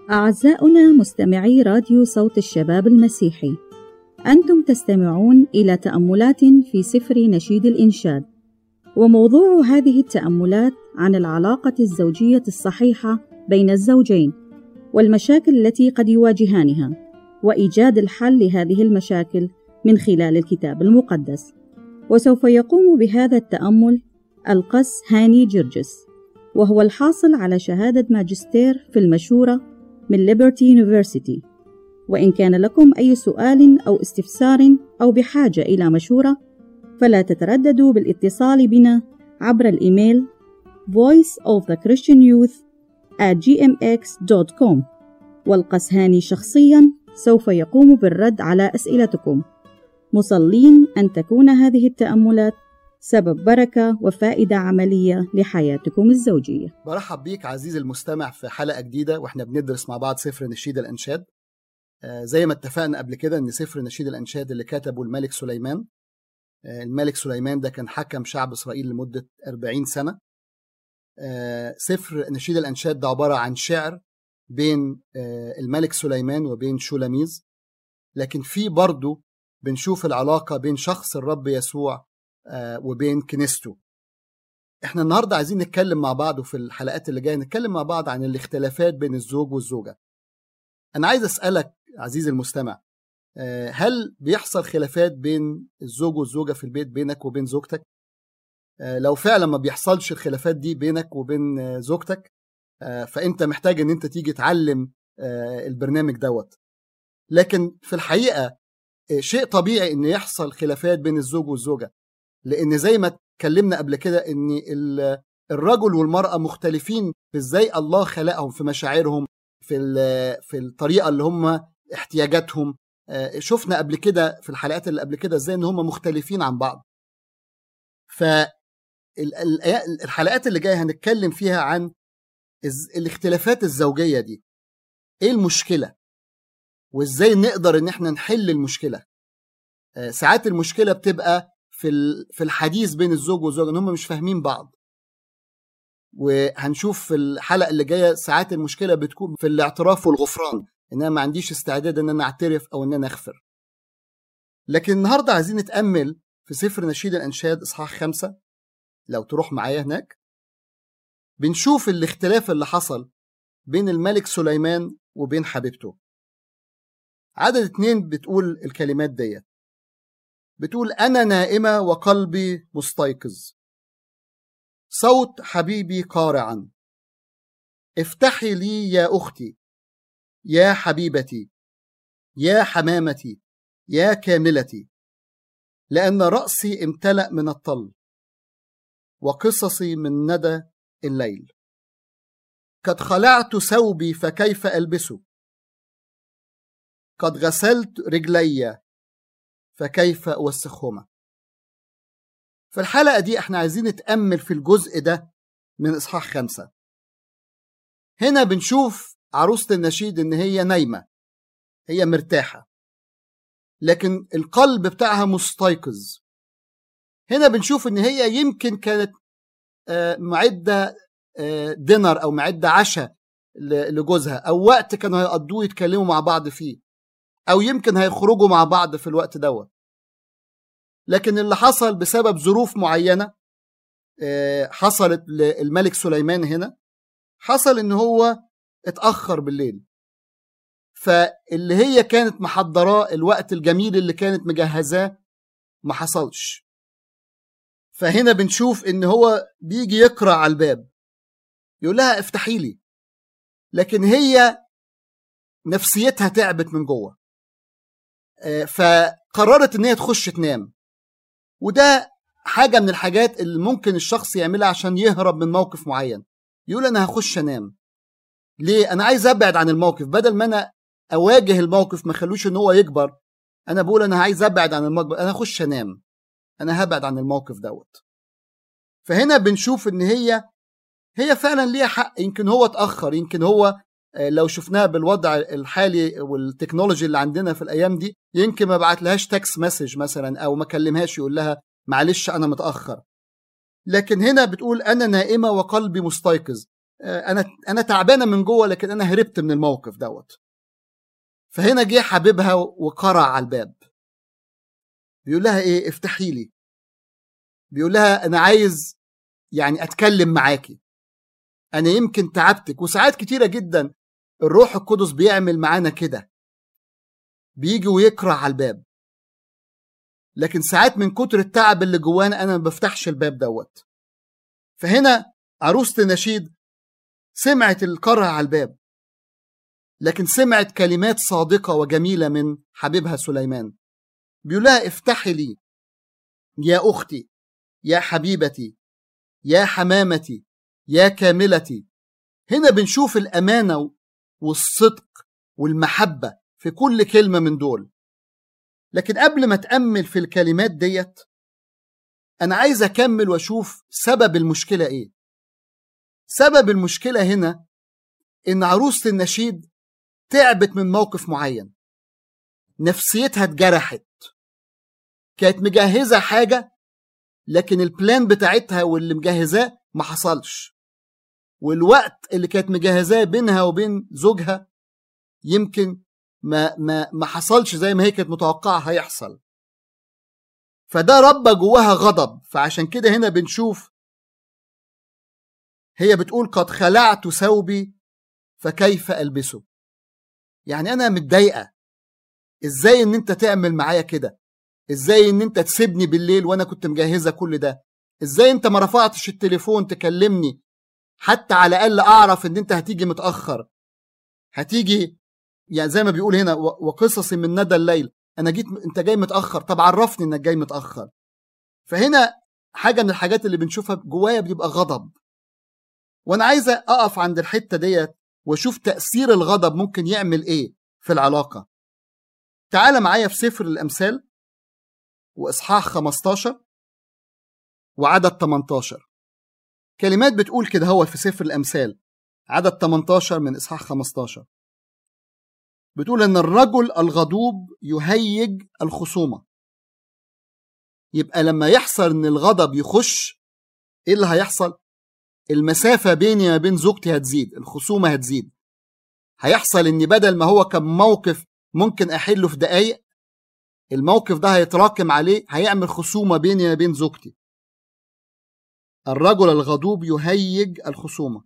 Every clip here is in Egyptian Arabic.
أعزاؤنا مستمعي راديو صوت الشباب المسيحي أنتم تستمعون إلى تأملات في سفر نشيد الإنشاد وموضوع هذه التأملات عن العلاقة الزوجية الصحيحة بين الزوجين والمشاكل التي قد يواجهانها وإيجاد الحل لهذه المشاكل من خلال الكتاب المقدس وسوف يقوم بهذا التأمل القس هاني جرجس وهو الحاصل على شهادة ماجستير في المشورة من ليبرتي يونيفرسيتي وإن كان لكم أي سؤال أو استفسار أو بحاجة إلى مشورة فلا تترددوا بالاتصال بنا عبر الإيميل voice of the Christian youth at gmx.com والقس هاني شخصيا سوف يقوم بالرد على أسئلتكم مصلين أن تكون هذه التأملات سبب بركة وفائدة عملية لحياتكم الزوجية برحب بيك عزيزي المستمع في حلقة جديدة واحنا بندرس مع بعض سفر نشيد الأنشاد آه زي ما اتفقنا قبل كده ان سفر نشيد الأنشاد اللي كتبه الملك سليمان آه الملك سليمان ده كان حكم شعب إسرائيل لمدة 40 سنة آه سفر نشيد الأنشاد ده عبارة عن شعر بين الملك سليمان وبين شولاميز لكن في برضه بنشوف العلاقة بين شخص الرب يسوع وبين كنيسته احنا النهارده عايزين نتكلم مع بعض وفي الحلقات اللي جايه نتكلم مع بعض عن الاختلافات بين الزوج والزوجه انا عايز اسالك عزيزي المستمع هل بيحصل خلافات بين الزوج والزوجه في البيت بينك وبين زوجتك لو فعلا ما بيحصلش الخلافات دي بينك وبين زوجتك فانت محتاج ان انت تيجي تعلم البرنامج دوت لكن في الحقيقه شيء طبيعي ان يحصل خلافات بين الزوج والزوجه لان زي ما اتكلمنا قبل كده ان الرجل والمراه مختلفين في ازاي الله خلقهم في مشاعرهم في في الطريقه اللي هم احتياجاتهم شفنا قبل كده في الحلقات اللي قبل كده ازاي ان هم مختلفين عن بعض ف الحلقات اللي جايه هنتكلم فيها عن الاختلافات الزوجيه دي ايه المشكله وازاي نقدر ان احنا نحل المشكله ساعات المشكله بتبقى في في الحديث بين الزوج والزوجه ان هم مش فاهمين بعض وهنشوف في الحلقه اللي جايه ساعات المشكله بتكون في الاعتراف والغفران ان انا ما عنديش استعداد ان انا اعترف او ان انا اغفر لكن النهارده عايزين نتامل في سفر نشيد الانشاد اصحاح خمسة لو تروح معايا هناك بنشوف الاختلاف اللي حصل بين الملك سليمان وبين حبيبته عدد اتنين بتقول الكلمات ديت بتقول أنا نائمة وقلبي مستيقظ صوت حبيبي قارعا افتحي لي يا أختي يا حبيبتي يا حمامتي يا كاملتي لأن رأسي امتلأ من الطل وقصصي من ندى الليل قد خلعت ثوبي فكيف ألبسه قد غسلت رجلي فكيف أوسخهما في الحلقة دي احنا عايزين نتأمل في الجزء ده من إصحاح خمسة هنا بنشوف عروسة النشيد إن هي نايمة هي مرتاحة لكن القلب بتاعها مستيقظ هنا بنشوف إن هي يمكن كانت معدة دينر أو معدة عشاء لجوزها أو وقت كانوا هيقضوه يتكلموا مع بعض فيه او يمكن هيخرجوا مع بعض في الوقت دوت لكن اللي حصل بسبب ظروف معينه حصلت للملك سليمان هنا حصل ان هو اتاخر بالليل فاللي هي كانت محضراه الوقت الجميل اللي كانت مجهزاه ما حصلش فهنا بنشوف ان هو بيجي يقرا على الباب يقول لها افتحي لي لكن هي نفسيتها تعبت من جوه فقررت ان هي تخش تنام وده حاجه من الحاجات اللي ممكن الشخص يعملها عشان يهرب من موقف معين يقول انا هخش انام ليه انا عايز ابعد عن الموقف بدل ما انا اواجه الموقف ما خلوش ان هو يكبر انا بقول انا عايز ابعد عن الموقف انا هخش انام انا هبعد عن الموقف دوت فهنا بنشوف ان هي هي فعلا ليها حق يمكن هو اتاخر يمكن هو لو شفناها بالوضع الحالي والتكنولوجي اللي عندنا في الايام دي يمكن ما بعت لهاش تكست مسج مثلا او ما كلمهاش يقول لها معلش انا متاخر لكن هنا بتقول انا نائمه وقلبي مستيقظ انا انا تعبانه من جوه لكن انا هربت من الموقف دوت فهنا جه حبيبها وقرع على الباب بيقول لها ايه افتحي لي بيقول لها انا عايز يعني اتكلم معاكي انا يمكن تعبتك وساعات كتيره جدا الروح القدس بيعمل معانا كده بيجي ويقرع على الباب لكن ساعات من كتر التعب اللي جوانا انا ما بفتحش الباب دوت فهنا عروسة النشيد سمعت القرع على الباب لكن سمعت كلمات صادقة وجميلة من حبيبها سليمان بيقول لها افتحي لي يا أختي يا حبيبتي يا حمامتي يا كاملتي هنا بنشوف الأمانة والصدق والمحبة في كل كلمة من دول لكن قبل ما تأمل في الكلمات ديت أنا عايز أكمل وأشوف سبب المشكلة إيه سبب المشكلة هنا إن عروسة النشيد تعبت من موقف معين نفسيتها اتجرحت كانت مجهزة حاجة لكن البلان بتاعتها واللي مجهزاه ما حصلش والوقت اللي كانت مجهزاه بينها وبين زوجها يمكن ما ما ما حصلش زي ما هي كانت متوقعه هيحصل فده ربى جواها غضب فعشان كده هنا بنشوف هي بتقول قد خلعت ثوبي فكيف البسه يعني انا متضايقه ازاي ان انت تعمل معايا كده ازاي ان انت تسيبني بالليل وانا كنت مجهزه كل ده ازاي انت ما رفعتش التليفون تكلمني حتى على الاقل اعرف ان انت هتيجي متاخر هتيجي يعني زي ما بيقول هنا وقصصي من ندى الليل انا جيت انت جاي متاخر طب عرفني انك جاي متاخر فهنا حاجه من الحاجات اللي بنشوفها جوايا بيبقى غضب وانا عايزه اقف عند الحته ديت واشوف تاثير الغضب ممكن يعمل ايه في العلاقه تعال معايا في سفر الامثال واصحاح 15 وعدد 18 كلمات بتقول كده هو في سفر الامثال عدد 18 من اصحاح 15 بتقول ان الرجل الغضوب يهيج الخصومه يبقى لما يحصل ان الغضب يخش ايه اللي هيحصل المسافه بيني وبين زوجتي هتزيد الخصومه هتزيد هيحصل ان بدل ما هو كان موقف ممكن احله في دقايق الموقف ده هيتراكم عليه هيعمل خصومه بيني وبين زوجتي الرجل الغضوب يهيج الخصومه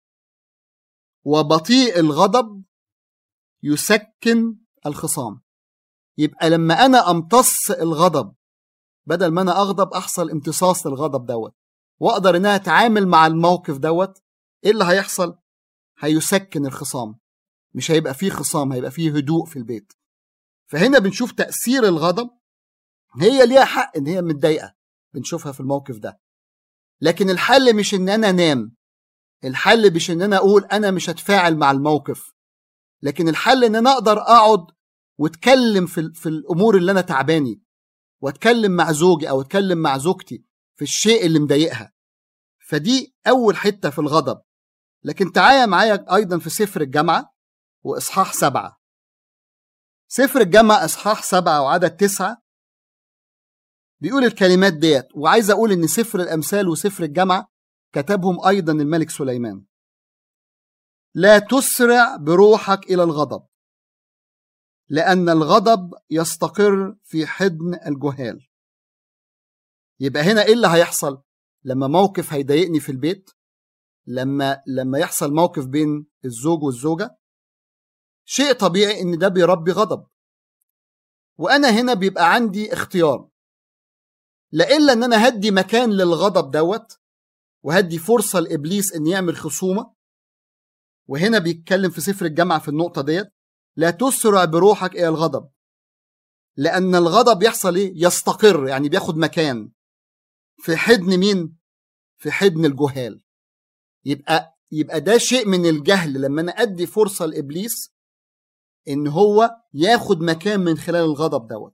وبطيء الغضب يسكن الخصام يبقى لما انا امتص الغضب بدل ما انا اغضب احصل امتصاص للغضب دوت واقدر انها اتعامل مع الموقف دوت ايه اللي هيحصل هيسكن الخصام مش هيبقى فيه خصام هيبقى فيه هدوء في البيت فهنا بنشوف تأثير الغضب هي ليها حق ان هي متضايقة بنشوفها في الموقف ده لكن الحل مش ان انا انام الحل مش ان انا اقول انا مش هتفاعل مع الموقف لكن الحل ان انا اقدر اقعد واتكلم في, في الامور اللي انا تعباني واتكلم مع زوجي او اتكلم مع زوجتي في الشيء اللي مضايقها فدي اول حته في الغضب لكن تعالى معايا ايضا في سفر الجامعه واصحاح سبعه سفر الجامعه اصحاح سبعه وعدد تسعه بيقول الكلمات ديت وعايز اقول ان سفر الامثال وسفر الجامعه كتبهم ايضا الملك سليمان لا تسرع بروحك الى الغضب لان الغضب يستقر في حضن الجهال يبقى هنا ايه اللي هيحصل لما موقف هيضايقني في البيت لما لما يحصل موقف بين الزوج والزوجه شيء طبيعي ان ده بيربي غضب وانا هنا بيبقى عندي اختيار لا الا ان انا هدي مكان للغضب دوت وهدي فرصه لابليس ان يعمل خصومه وهنا بيتكلم في سفر الجامعه في النقطه ديت لا تسرع بروحك الى الغضب لان الغضب يحصل ايه يستقر يعني بياخد مكان في حضن مين في حضن الجهال يبقى يبقى ده شيء من الجهل لما انا ادي فرصه لابليس ان هو ياخد مكان من خلال الغضب دوت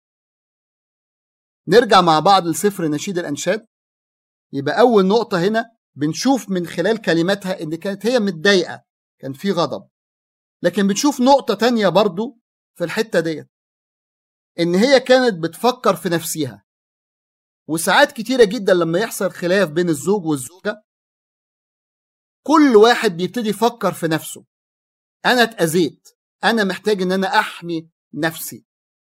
نرجع مع بعض لسفر نشيد الانشاد يبقى اول نقطه هنا بنشوف من خلال كلماتها ان كانت هي متضايقه كان في غضب لكن بنشوف نقطه تانية برضو في الحته ديت ان هي كانت بتفكر في نفسها وساعات كتيره جدا لما يحصل خلاف بين الزوج والزوجه كل واحد بيبتدي يفكر في نفسه انا اتاذيت انا محتاج ان انا احمي نفسي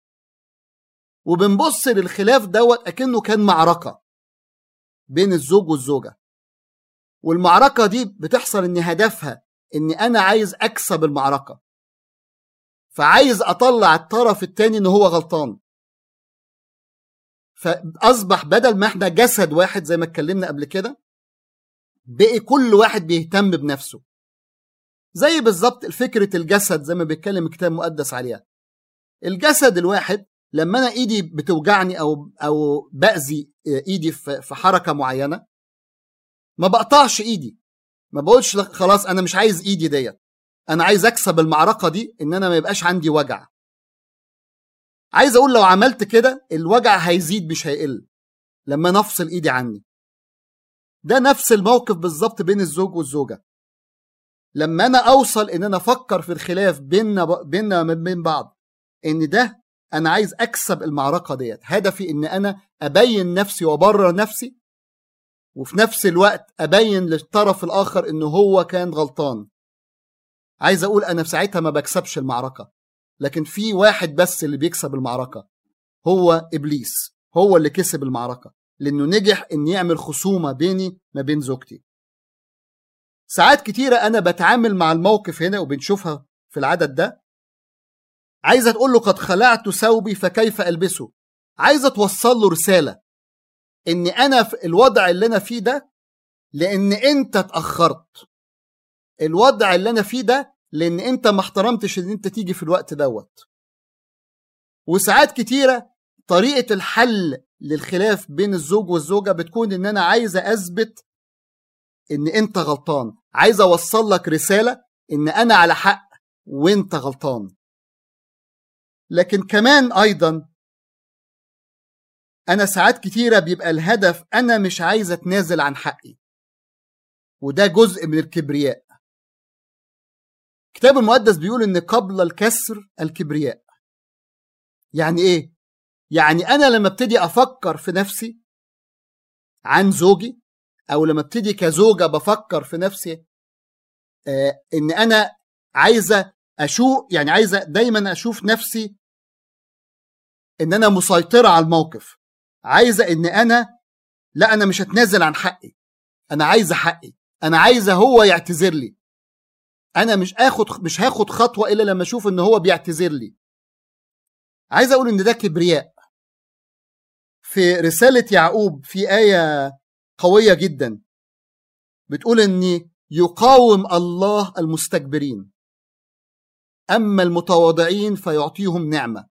وبنبص للخلاف دوت اكنه كان معركه بين الزوج والزوجه والمعركه دي بتحصل ان هدفها ان انا عايز اكسب المعركه فعايز اطلع الطرف التاني ان هو غلطان فاصبح بدل ما احنا جسد واحد زي ما اتكلمنا قبل كده بقي كل واحد بيهتم بنفسه زي بالظبط فكره الجسد زي ما بيتكلم الكتاب المقدس عليها الجسد الواحد لما انا ايدي بتوجعني او او باذي ايدي في حركه معينه ما بقطعش ايدي ما بقولش خلاص انا مش عايز ايدي ديت انا عايز اكسب المعركه دي ان انا ما يبقاش عندي وجع عايز اقول لو عملت كده الوجع هيزيد مش هيقل لما نفصل ايدي عني ده نفس الموقف بالظبط بين الزوج والزوجه لما انا اوصل ان انا افكر في الخلاف بيننا بيننا وبين بعض ان ده انا عايز اكسب المعركه ديت هدفي ان انا ابين نفسي وابرر نفسي وفي نفس الوقت ابين للطرف الاخر انه هو كان غلطان عايز اقول انا في ساعتها ما بكسبش المعركه لكن في واحد بس اللي بيكسب المعركه هو ابليس هو اللي كسب المعركه لانه نجح ان يعمل خصومه بيني ما بين زوجتي ساعات كتيره انا بتعامل مع الموقف هنا وبنشوفها في العدد ده عايزه تقول له قد خلعت ثوبي فكيف البسه عايزه توصل له رساله ان انا في الوضع اللي انا فيه ده لان انت اتاخرت الوضع اللي انا فيه ده لان انت ما احترمتش ان انت تيجي في الوقت دوت وساعات كتيره طريقه الحل للخلاف بين الزوج والزوجه بتكون ان انا عايزه اثبت ان انت غلطان عايز اوصل لك رساله ان انا على حق وانت غلطان لكن كمان ايضا انا ساعات كتيره بيبقى الهدف انا مش عايز اتنازل عن حقي وده جزء من الكبرياء الكتاب المقدس بيقول ان قبل الكسر الكبرياء يعني ايه يعني انا لما ابتدي افكر في نفسي عن زوجي او لما ابتدي كزوجه بفكر في نفسي آه ان انا عايزه اشوف يعني عايزه دايما اشوف نفسي ان انا مسيطره على الموقف عايزه ان انا لا انا مش هتنازل عن حقي انا عايزه حقي انا عايزه هو يعتذر لي انا مش اخد مش هاخد خطوه الا لما اشوف ان هو بيعتذر لي عايز اقول ان ده كبرياء في رساله يعقوب في ايه قويه جدا بتقول ان يقاوم الله المستكبرين اما المتواضعين فيعطيهم نعمه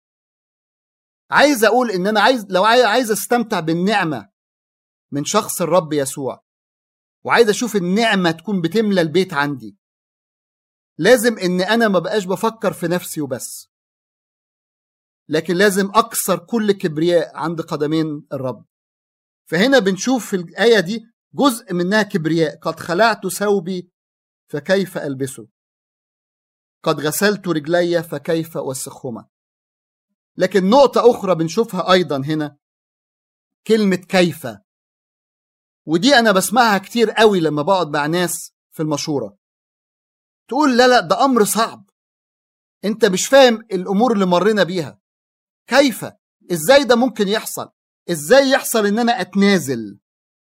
عايز اقول ان انا عايز لو عايز استمتع بالنعمه من شخص الرب يسوع وعايز اشوف النعمه تكون بتملى البيت عندي لازم ان انا ما بقاش بفكر في نفسي وبس لكن لازم اكسر كل كبرياء عند قدمين الرب فهنا بنشوف في الايه دي جزء منها كبرياء قد خلعت ثوبي فكيف البسه قد غسلت رجلي فكيف اوسخهما لكن نقطة أخرى بنشوفها أيضا هنا كلمة كيف ودي أنا بسمعها كتير قوي لما بقعد مع ناس في المشورة تقول لا لا ده أمر صعب أنت مش فاهم الأمور اللي مرينا بيها كيف إزاي ده ممكن يحصل إزاي يحصل إن أنا أتنازل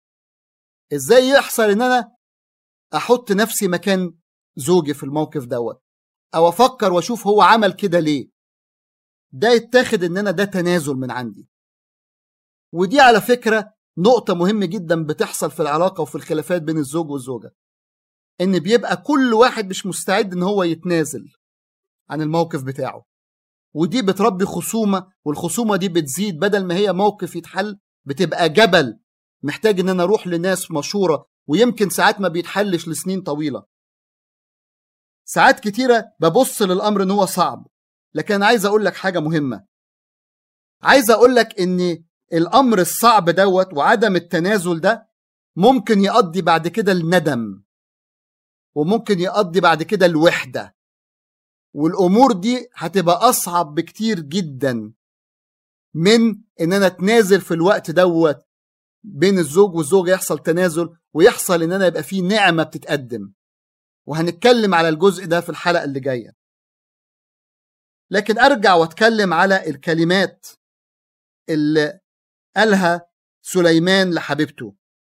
إزاي يحصل إن أنا أحط نفسي مكان زوجي في الموقف دوت أو أفكر وأشوف هو عمل كده ليه ده يتاخد ان انا ده تنازل من عندي ودي على فكره نقطة مهمة جدا بتحصل في العلاقة وفي الخلافات بين الزوج والزوجة إن بيبقى كل واحد مش مستعد إن هو يتنازل عن الموقف بتاعه ودي بتربي خصومة والخصومة دي بتزيد بدل ما هي موقف يتحل بتبقى جبل محتاج إن أنا أروح لناس مشورة ويمكن ساعات ما بيتحلش لسنين طويلة ساعات كتيرة ببص للأمر إن هو صعب لكن أنا عايز أقول لك حاجة مهمة عايز أقول لك إن الأمر الصعب دوت وعدم التنازل ده ممكن يقضي بعد كده الندم وممكن يقضي بعد كده الوحدة والأمور دي هتبقى أصعب بكتير جدا من إن أنا أتنازل في الوقت دوت بين الزوج والزوجة يحصل تنازل ويحصل ان انا يبقى في نعمة بتتقدم وهنتكلم على الجزء ده في الحلقة اللي جاية لكن ارجع واتكلم على الكلمات اللي قالها سليمان لحبيبته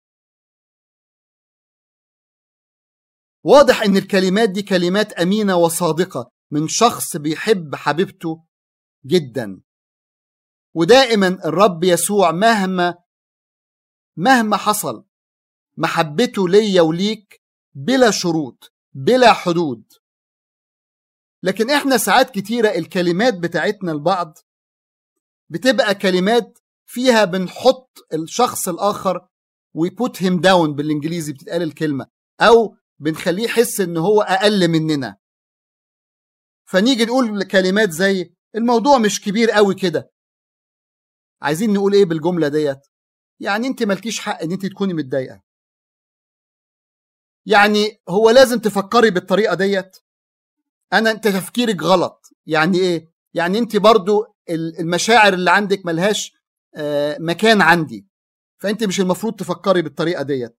واضح ان الكلمات دي كلمات امينه وصادقه من شخص بيحب حبيبته جدا ودائما الرب يسوع مهما مهما حصل محبته ليا وليك بلا شروط بلا حدود لكن احنا ساعات كتيره الكلمات بتاعتنا لبعض بتبقى كلمات فيها بنحط الشخص الاخر ويبوت هيم داون بالانجليزي بتتقال الكلمه او بنخليه يحس ان هو اقل مننا فنيجي نقول كلمات زي الموضوع مش كبير قوي كده عايزين نقول ايه بالجمله ديت يعني انت مالكيش حق ان انت تكوني متضايقه يعني هو لازم تفكري بالطريقه ديت انا انت تفكيرك غلط يعني ايه يعني انت برضو المشاعر اللي عندك ملهاش مكان عندي فانت مش المفروض تفكري بالطريقه ديت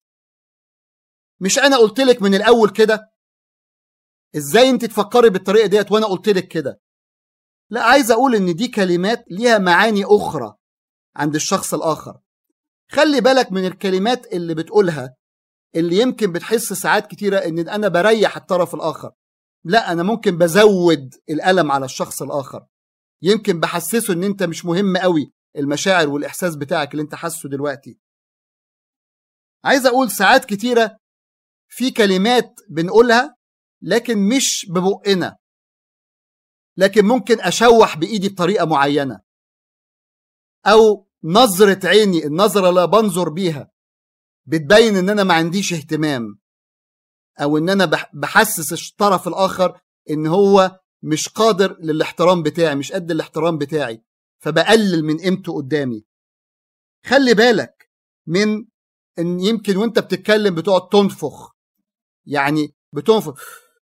مش انا قلت لك من الاول كده ازاي انت تفكري بالطريقه ديت وانا قلت لك كده لا عايز اقول ان دي كلمات ليها معاني اخرى عند الشخص الاخر خلي بالك من الكلمات اللي بتقولها اللي يمكن بتحس ساعات كتيره ان انا بريح الطرف الاخر لا انا ممكن بزود الالم على الشخص الاخر يمكن بحسسه ان انت مش مهم قوي المشاعر والاحساس بتاعك اللي انت حاسه دلوقتي عايز اقول ساعات كتيره في كلمات بنقولها لكن مش ببقنا لكن ممكن اشوح بايدي بطريقه معينه او نظره عيني النظره اللي بنظر بيها بتبين ان انا ما عنديش اهتمام او ان انا بحسس الطرف الاخر ان هو مش قادر للاحترام بتاعي مش قد الاحترام بتاعي فبقلل من قيمته قدامي خلي بالك من ان يمكن وانت بتتكلم بتقعد تنفخ يعني بتنفخ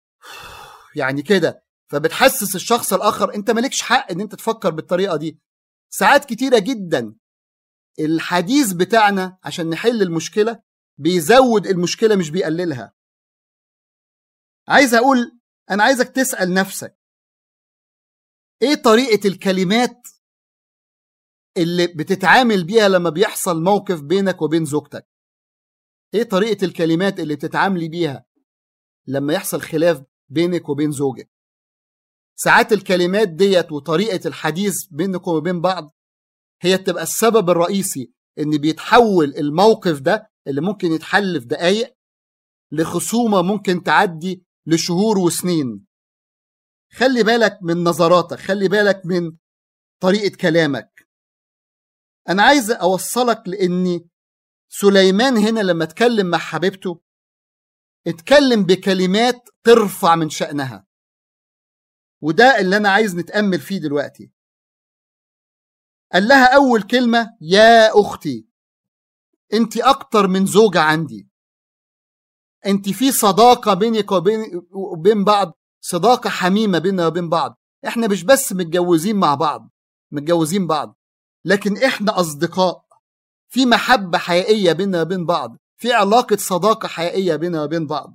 يعني كده فبتحسس الشخص الاخر انت مالكش حق ان انت تفكر بالطريقه دي ساعات كتيره جدا الحديث بتاعنا عشان نحل المشكله بيزود المشكله مش بيقللها عايز اقول انا عايزك تسال نفسك ايه طريقه الكلمات اللي بتتعامل بيها لما بيحصل موقف بينك وبين زوجتك ايه طريقه الكلمات اللي بتتعاملي بيها لما يحصل خلاف بينك وبين زوجك ساعات الكلمات ديت وطريقه الحديث بينكم وبين بعض هي تبقى السبب الرئيسي ان بيتحول الموقف ده اللي ممكن يتحل في دقايق لخصومه ممكن تعدي لشهور وسنين خلي بالك من نظراتك خلي بالك من طريقه كلامك انا عايز اوصلك لاني سليمان هنا لما اتكلم مع حبيبته اتكلم بكلمات ترفع من شأنها وده اللي أنا عايز نتأمل فيه دلوقتي قال لها أول كلمة يا أختي أنت أكتر من زوجة عندي أنت في صداقة بينك وبين, وبين بعض صداقة حميمة بيننا وبين بعض إحنا مش بس متجوزين مع بعض متجوزين بعض لكن إحنا أصدقاء في محبة حقيقية بيننا وبين بعض في علاقة صداقة حقيقية بيننا وبين بعض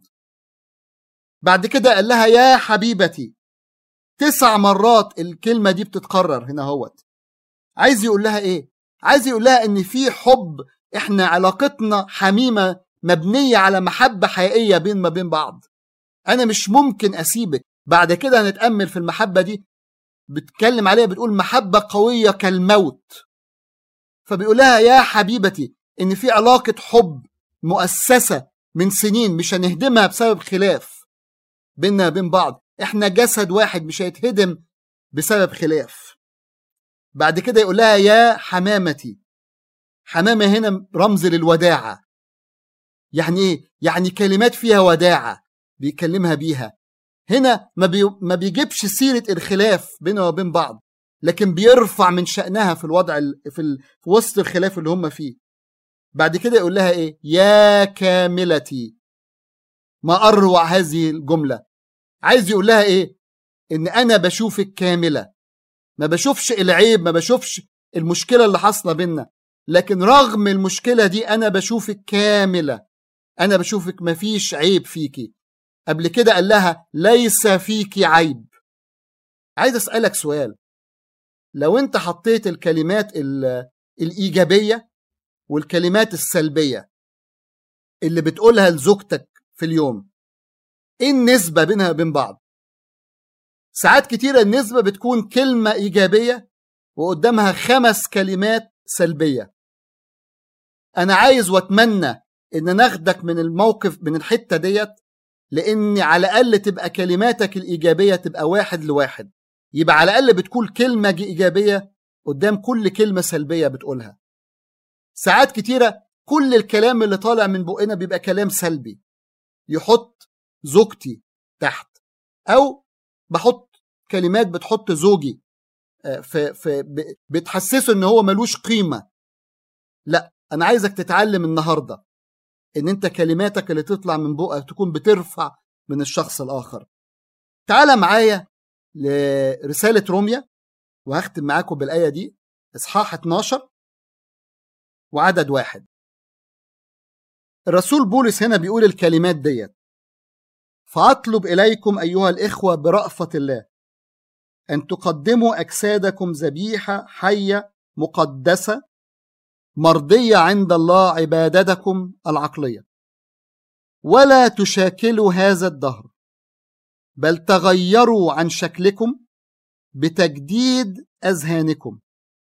بعد كده قال لها يا حبيبتي تسع مرات الكلمة دي بتتكرر هنا هوت عايز يقول لها ايه عايز يقول لها ان في حب احنا علاقتنا حميمة مبنية على محبة حقيقية بين ما بين بعض انا مش ممكن اسيبك بعد كده هنتأمل في المحبة دي بتكلم عليها بتقول محبة قوية كالموت فبيقول لها يا حبيبتي ان في علاقة حب مؤسسة من سنين مش هنهدمها بسبب خلاف بيننا وبين بعض احنا جسد واحد مش هيتهدم بسبب خلاف بعد كده يقول لها يا حمامتي حمامة هنا رمز للوداعة يعني ايه يعني كلمات فيها وداعة بيكلمها بيها هنا ما, بي... ما بيجيبش سيرة الخلاف بيننا وبين بعض لكن بيرفع من شأنها في الوضع ال... في, ال... في وسط الخلاف اللي هم فيه بعد كده يقول لها ايه يا كاملتي ما اروع هذه الجمله عايز يقول لها ايه ان انا بشوفك كامله ما بشوفش العيب ما بشوفش المشكله اللي حاصله بينا لكن رغم المشكلة دي أنا بشوفك كاملة أنا بشوفك مفيش عيب فيكي قبل كده قال لها ليس فيكي عيب عايز أسألك سؤال لو أنت حطيت الكلمات الإيجابية والكلمات السلبية اللي بتقولها لزوجتك في اليوم ايه النسبة بينها وبين بعض ساعات كتيرة النسبة بتكون كلمة إيجابية وقدامها خمس كلمات سلبية أنا عايز وأتمنى إن ناخدك من الموقف من الحتة ديت لأن على الأقل تبقى كلماتك الإيجابية تبقى واحد لواحد يبقى على الأقل بتقول كلمة إيجابية قدام كل كلمة سلبية بتقولها ساعات كتيرة كل الكلام اللي طالع من بقنا بيبقى كلام سلبي يحط زوجتي تحت أو بحط كلمات بتحط زوجي في في بتحسسه ان هو ملوش قيمه لا انا عايزك تتعلم النهارده ان انت كلماتك اللي تطلع من بقك تكون بترفع من الشخص الاخر تعال معايا لرساله روميا وهختم معاكم بالايه دي اصحاح 12 وعدد واحد الرسول بولس هنا بيقول الكلمات ديت فاطلب اليكم ايها الاخوه برافه الله أن تقدموا أجسادكم ذبيحة حية مقدسة مرضية عند الله عبادتكم العقلية ولا تشاكلوا هذا الدهر بل تغيروا عن شكلكم بتجديد أذهانكم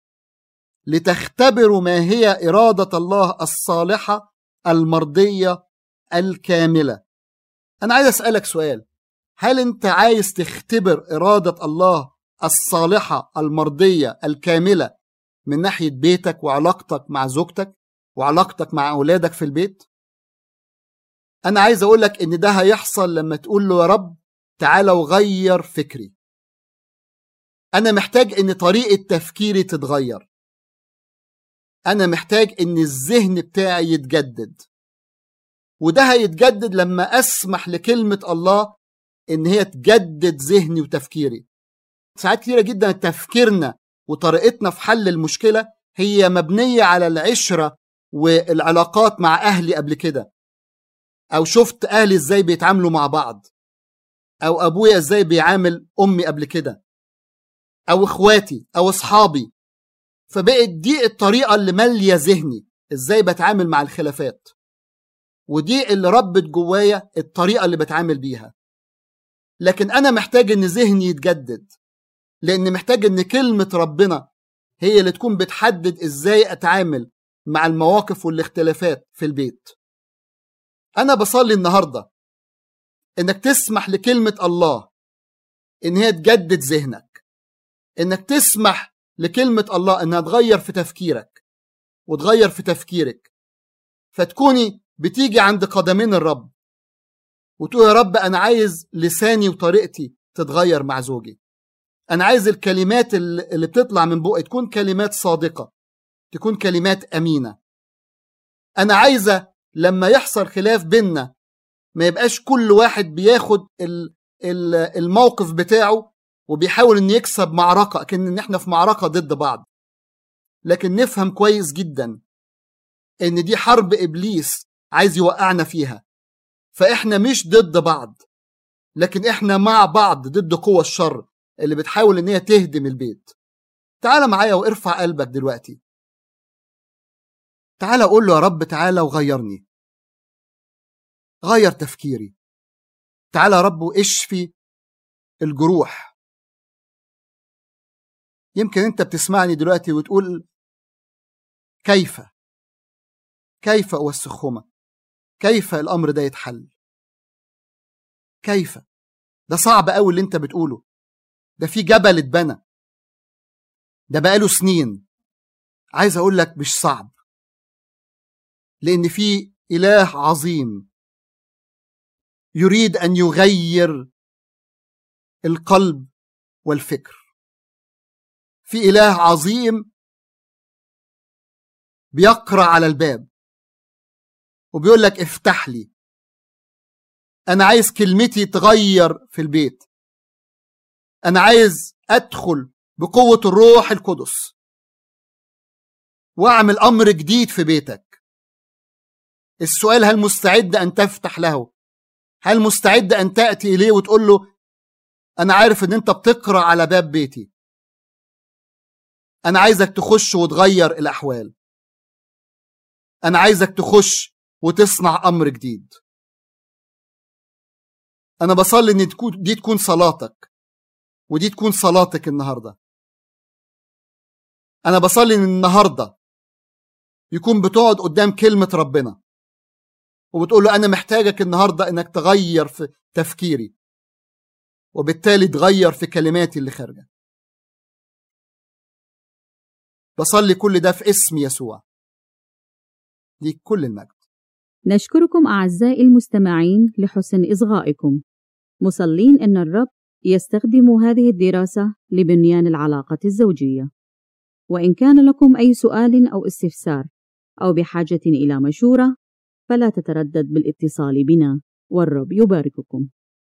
لتختبروا ما هي إرادة الله الصالحة المرضية الكاملة أنا عايز أسألك سؤال هل أنت عايز تختبر إرادة الله الصالحة المرضية الكاملة من ناحية بيتك وعلاقتك مع زوجتك وعلاقتك مع أولادك في البيت؟ أنا عايز أقولك إن ده هيحصل لما تقول له يا رب تعالى وغير فكري أنا محتاج إن طريقة تفكيري تتغير أنا محتاج إن الذهن بتاعي يتجدد وده هيتجدد لما أسمح لكلمة الله إن هي تجدد ذهني وتفكيري ساعات كتيرة جدا تفكيرنا وطريقتنا في حل المشكلة هي مبنية على العشرة والعلاقات مع أهلي قبل كده أو شفت أهلي إزاي بيتعاملوا مع بعض أو أبويا إزاي بيعامل أمي قبل كده أو إخواتي أو أصحابي فبقت دي الطريقة اللي مالية ذهني إزاي بتعامل مع الخلافات ودي اللي ربت جوايا الطريقة اللي بتعامل بيها لكن أنا محتاج إن ذهني يتجدد لأن محتاج إن كلمة ربنا هي اللي تكون بتحدد إزاي أتعامل مع المواقف والاختلافات في البيت أنا بصلي النهاردة إنك تسمح لكلمة الله إن هي تجدد ذهنك إنك تسمح لكلمة الله إنها تغير في تفكيرك وتغير في تفكيرك فتكوني بتيجي عند قدمين الرب وتقول يا رب أنا عايز لساني وطريقتي تتغير مع زوجي أنا عايز الكلمات اللي بتطلع من بقي تكون كلمات صادقة تكون كلمات أمينة أنا عايزة لما يحصل خلاف بينا ما يبقاش كل واحد بياخد الموقف بتاعه وبيحاول ان يكسب معركة كأن ان احنا في معركة ضد بعض لكن نفهم كويس جدا ان دي حرب ابليس عايز يوقعنا فيها فاحنا مش ضد بعض لكن احنا مع بعض ضد قوة الشر اللي بتحاول ان هي تهدم البيت تعال معايا وارفع قلبك دلوقتي تعال اقول له يا رب تعالى وغيرني غير تفكيري تعال يا رب واشفي الجروح يمكن انت بتسمعني دلوقتي وتقول كيف كيف اوسخهما كيف الامر ده يتحل كيف ده صعب قوي اللي انت بتقوله ده في جبل اتبنى ده بقاله سنين عايز اقول لك مش صعب لان في اله عظيم يريد ان يغير القلب والفكر في اله عظيم بيقرا على الباب وبيقول لك افتح لي انا عايز كلمتي تغير في البيت انا عايز ادخل بقوه الروح القدس واعمل أمر جديد في بيتك السؤال هل مستعد أن تفتح له هل مستعد أن تأتي إليه وتقول له أنا عارف إن أنت بتقرأ على باب بيتي أنا عايزك تخش وتغير الأحوال أنا عايزك تخش وتصنع أمر جديد أنا بصلي إن تكون دي تكون صلاتك ودي تكون صلاتك النهاردة أنا بصلي إن النهاردة يكون بتقعد قدام كلمة ربنا وبتقول له أنا محتاجك النهاردة إنك تغير في تفكيري وبالتالي تغير في كلماتي اللي خارجة بصلي كل ده في اسم يسوع ليك كل المجد نشكركم أعزائي المستمعين لحسن إصغائكم مصلين أن الرب يستخدم هذه الدراسة لبنيان العلاقة الزوجية وإن كان لكم أي سؤال أو استفسار أو بحاجة إلى مشورة فلا تتردد بالاتصال بنا والرب يبارككم